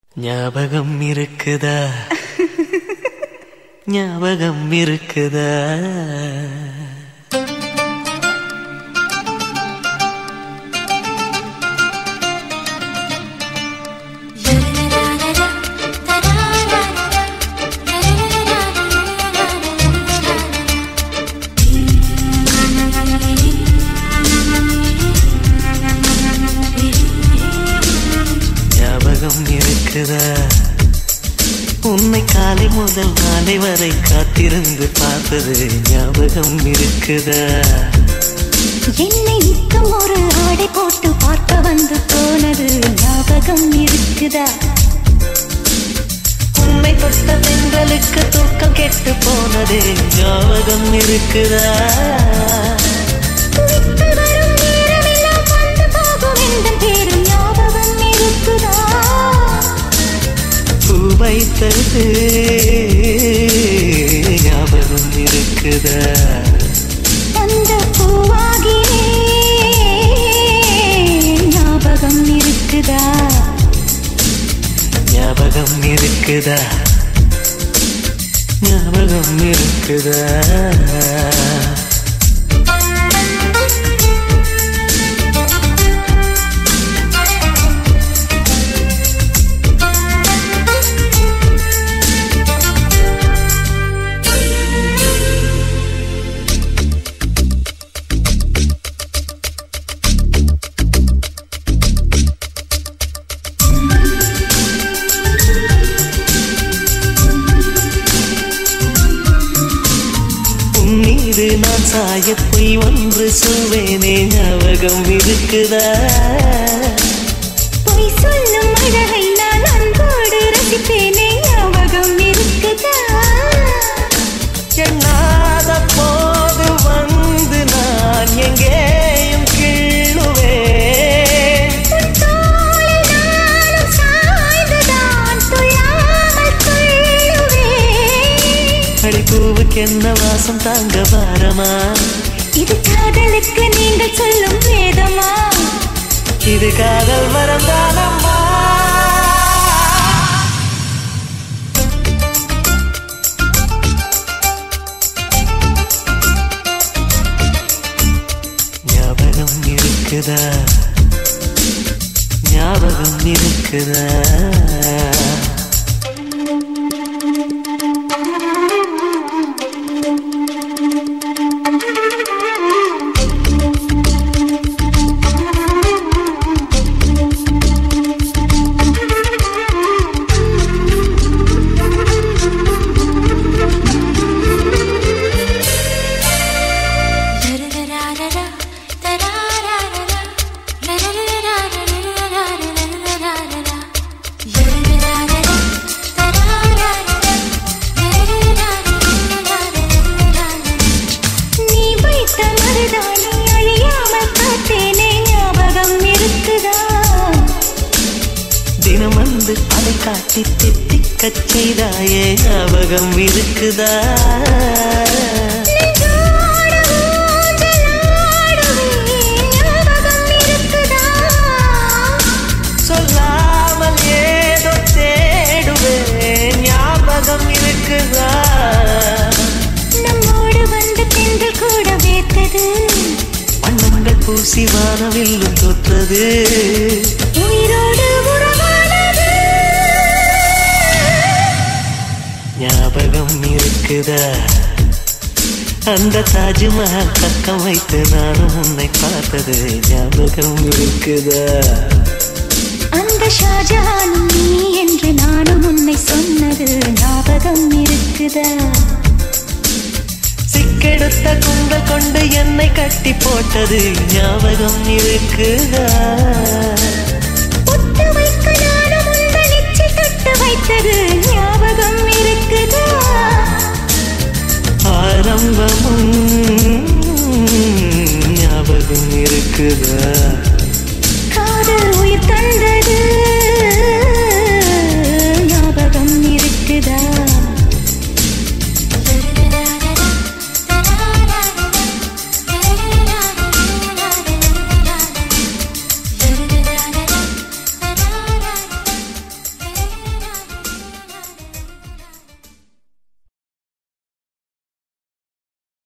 ஞாபகம் இருக்குதா ஞாபகம் இருக்குதா ஞாபகம் இருக்குதா உன்னை காலை முதல் மாலை வரை காத்திருந்து பார்த்தது ஞாபகம் இருக்குதா என்னை நித்தம் ஒரு ஆடை போட்டு பார்க்க வந்து போனது ஞாபகம் இருக்குதா உன்னை தொட்ட பெண்களுக்கு தூக்கம் கெட்டு போனது ஞாபகம் இருக்குதா விட்டு வரும் நேரமெல்லாம் வந்து போகும் எந்த பேரும் ஞாபகம் இருக்குதா பூ வைத்தது ஞாபகம் இருக்குதா அந்த பூவாகியே ஞாபகம் இருக்குதா ஞாபகம் இருக்குதா ஞாபகம் இருக்குதா உன் மீது நான் சாய பொய் ஒன்று சொல்வேனே ஞாபகம் இருக்குதா பொய் சொல்லும் அழகை நான் அன்போடு ரசிப்பேனே ஞாபகம் இருக்குதா எண்ணாத போது வந்து நான் எங்கேயும் கிள்ளுவேன் உன் தோளில் நானும் சாய்ந்துதான் துள்ளாமல் துள்ளுவேன். அடிப்பூவுக்கு என்ன வாசம் தாங்க பாரமா இது காதலுக்கு நீங்கள் சொல்லும் வேதமா இது காதல் மறந்தானம்மா ஞாபகம் இருக்குதா ஞாபகம் இருக்குதா நீ வைத்த மருதாணி அழியாமல் காத்தேனே ஞாபகம் இருக்குதா தினம் வந்து அதை காட்டி தித்திக்கச் செய்தாயே ஞாபகம் இருக்குதா நெஞ்சோடு ஊஞ்சலாடுவேன், ஞாபகம் இருக்குதா சொல்லாமல் ஏதோ தேடுவேன் ஞாபகம் இருக்குதா நம்மோடு வந்த பெண்கள் கூட வேர்த்தது வண்ணங்கள் பூசி வானவில்லும் தொற்றது உயிரோடு உறவானது ஞாபகம் இருக்குதா அந்த தாஜ்மஹால் பக்கம் வைத்து நானும் உன்னை பார்த்தது ஞாபகம் இருக்குதா அந்த ஷாஜஹானும் நீ என்று நானும் உன்னை சொன்னது ஞாபகம் இருக்குதா சிக்கெடுத்த குண்டல் கொண்டு என்னை கட்டி போட்டது ஞாபகம் இருக்குதா